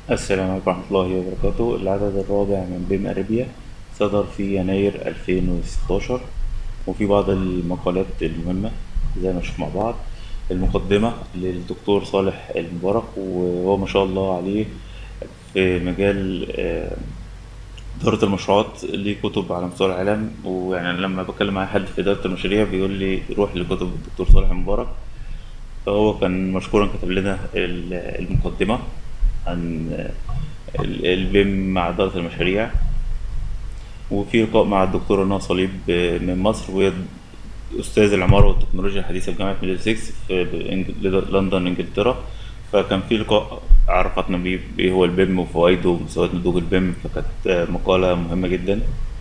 السلام عليكم ورحمة الله وبركاته العدد الرابع من بيم أريبيا صدر في يناير 2016 وفي بعض المقالات المهمة زي ما نشوف مع بعض المقدمة للدكتور صالح المبارك وهو ما شاء الله عليه في مجال آه، إدارة المشروعات ليه كتب على مستوى العالم ويعني أنا لما بكلم مع حد في إدارة المشاريع بيقول لي روح لكتب الدكتور صالح المبارك فهو كان مشكورا كتب لنا ال- المقدمة عن ال- البيم مع إدارة المشاريع وفي لقاء مع الدكتورة نوى صليب من مصر وهي أستاذ العمارة والتكنولوجيا الحديثة في جامعة ميدلسكس في إنج- لندن إنجلترا فكان في لقاء عرفتنا بيه إيه هو البيم وفوائده ومستويات نضوج البيم فكانت مقالة مهمة جدا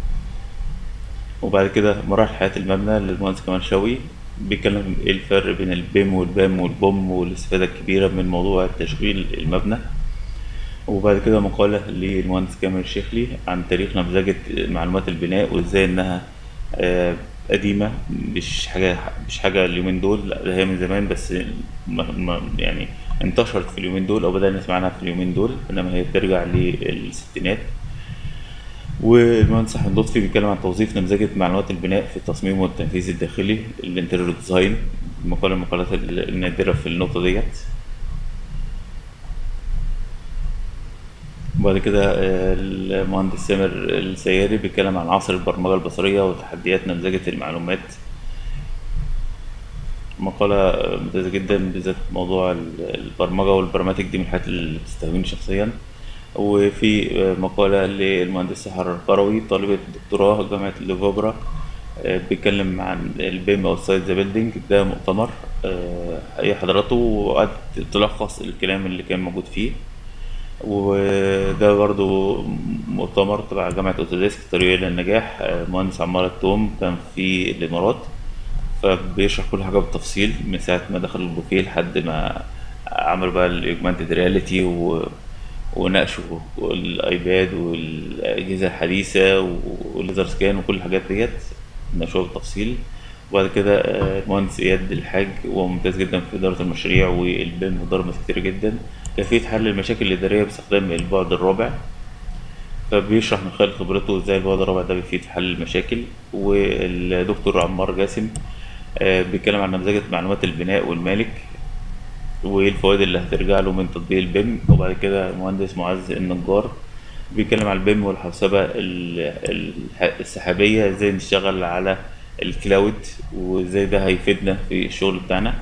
وبعد كده مراحل حياة المبنى للمهندس كمال شوقي بيتكلم ايه الفرق بين البيم والبام والبوم والاستفادة الكبيرة من موضوع تشغيل المبنى وبعد كده مقالة للمهندس كامل الشيخلي عن تاريخ نمذجة معلومات البناء وازاي انها آه، قديمة مش حاجة مش حاجة اليومين دول لا ده هي من زمان بس ما ما يعني انتشرت في اليومين دول او بدأنا نسمع عنها في اليومين دول انما هي بترجع للستينات والمهندس احمد لطفي بيتكلم عن توظيف نمذجة معلومات البناء في التصميم والتنفيذ الداخلي الانتيريور ديزاين مقالة من المقالات النادرة في النقطة ديت وبعد كده آه، المهندس سامر السياري بيتكلم عن عصر البرمجة البصرية وتحديات نمذجة المعلومات مقالة آه، ممتازة جدا بالذات موضوع ال- البرمجة والبراماتيك دي من الحاجات اللي بتستهويني شخصيا وفي آه، مقالة للمهندس سحر القروي طالبة دكتوراه جامعة لوفوبرا آه، بيتكلم عن البيم اوتسايد ذا بيلدينج ده مؤتمر آه، هي حضرته وقعدت تلخص الكلام اللي كان موجود فيه وده برضو مؤتمر تبع جامعة أوتوديسك طريق إلى النجاح آه، مهندس عمارة توم كان في الإمارات فبيشرح كل حاجة بالتفصيل من ساعة ما دخل البوفيه لحد ما عملوا بقى الإجمانتد رياليتي و... وناقشوا الأيباد والأجهزة الحديثة والليزر سكان وكل الحاجات ديت ناقشوها بالتفصيل وبعد كده آه، المهندس إياد الحاج وهو ممتاز جدا في إدارة المشاريع والبيم وضرب كتير جدا كيفية حل المشاكل الإدارية باستخدام البعد الرابع فبيشرح من خلال خبرته ازاي البعد الرابع ده بيفيد في حل المشاكل والدكتور عمار جاسم آه، بيتكلم عن نمذجة معلومات البناء والمالك وايه الفوائد اللي هترجع له من تطبيق البيم وبعد كده المهندس معز النجار بيتكلم عن البيم والحوسبة ال- ال- السحابية ازاي نشتغل على الكلاود وازاي ده هيفيدنا في الشغل بتاعنا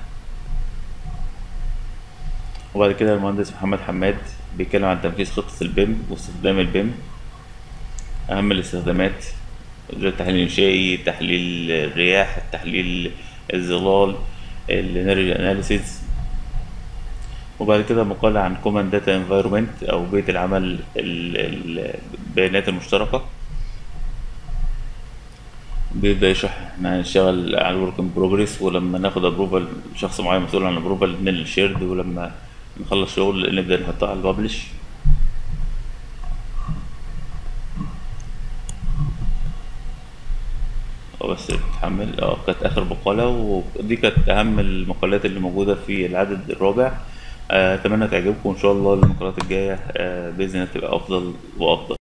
وبعد كده المهندس محمد حماد بيتكلم عن تنفيذ خطة البيم واستخدام البيم أهم الاستخدامات زي التحليل الإنشائي تحليل الرياح تحليل الظلال الانرجي اناليسيز وبعد كده مقالة عن كومن داتا انفايرمنت أو بيئة العمل ال- ال- البيانات المشتركة بيبدأ يشرح احنا هنشتغل على الورك ان بروجريس ولما ناخد ابروفال شخص معين مسؤول عن الابروفال ننقل الشيرد ولما نخلص شغل نبدأ نحطها على الببلش اه بس تتحمل اه كانت آخر مقالة ودي كانت أهم المقالات اللي موجودة في العدد الرابع آه، أتمنى تعجبكم وإن شاء الله المقالات الجاية آه، بإذن الله تبقى أفضل وأفضل